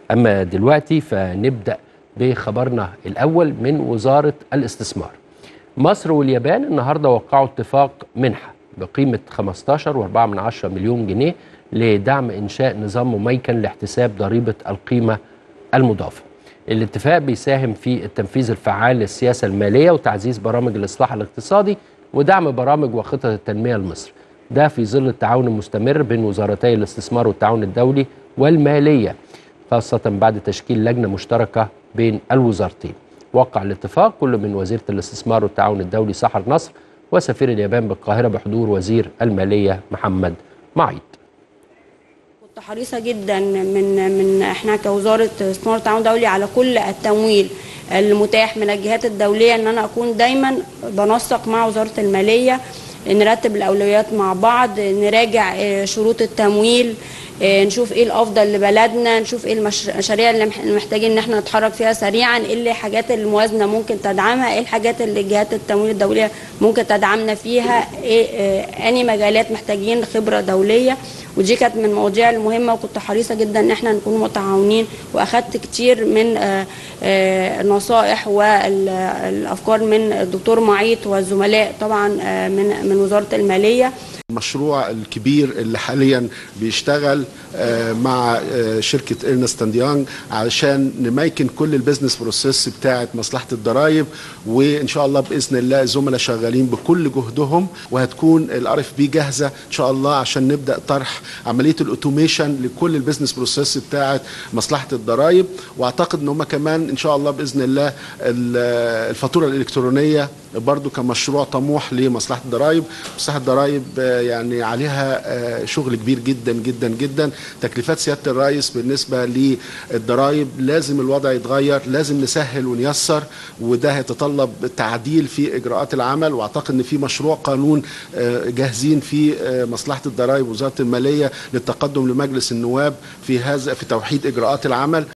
أما دلوقتي فنبدأ بخبرنا الأول من وزارة الاستثمار مصر واليابان النهاردة وقعوا اتفاق منحة بقيمة 15.4 مليون جنيه لدعم إنشاء نظام مميكن لاحتساب ضريبة القيمة المضافة الاتفاق بيساهم في التنفيذ الفعال للسياسة المالية وتعزيز برامج الإصلاح الاقتصادي ودعم برامج وخطط التنمية لمصر ده في ظل التعاون المستمر بين وزارتي الاستثمار والتعاون الدولي والمالية خاصة بعد تشكيل لجنة مشتركة بين الوزارتين وقع الاتفاق كل من وزيرة الاستثمار والتعاون الدولي سحر نصر وسفير اليابان بالقاهرة بحضور وزير المالية محمد معيد كنت حريصة جدا من من احنا كوزارة استثمار والتعاون الدولي على كل التمويل المتاح من الجهات الدولية ان انا اكون دايما بنسق مع وزارة المالية نرتب الاولويات مع بعض نراجع شروط التمويل نشوف ايه الافضل لبلدنا نشوف ايه المشاريع اللي محتاجين ان احنا نتحرك فيها سريعا ايه اللي حاجات الموازنه ممكن تدعمها ايه الحاجات اللي جهات التمويل الدوليه ممكن تدعمنا فيها ايه اني مجالات محتاجين خبره دوليه ودي كانت من المواضيع المهمه وكنت حريصه جدا ان احنا نكون متعاونين واخدت كتير من النصائح والافكار من الدكتور معيط والزملاء طبعا من من وزاره الماليه المشروع الكبير اللي حاليا بيشتغل مع شركه ايرنست اند يانج علشان نميكن كل البيزنس بروسيس بتاعه مصلحه الضرائب وان شاء الله باذن الله الزملاء شغالين بكل جهدهم وهتكون الار اف بي جاهزه ان شاء الله عشان نبدا طرح عمليه الاوتوميشن لكل البيزنس بروسيس بتاعه مصلحه الضرائب واعتقد ان هم كمان ان شاء الله باذن الله الفاتوره الالكترونيه برضو كمشروع طموح لمصلحه الضرائب مصلحه الضرائب يعني عليها شغل كبير جدا جدا جدا تكليفات سياده الرئيس بالنسبه للضرائب لازم الوضع يتغير لازم نسهل ونيسر وده هيتطلب تعديل في اجراءات العمل واعتقد ان في مشروع قانون جاهزين في مصلحه الضرائب وزاره الماليه للتقدم لمجلس النواب في هذا في توحيد اجراءات العمل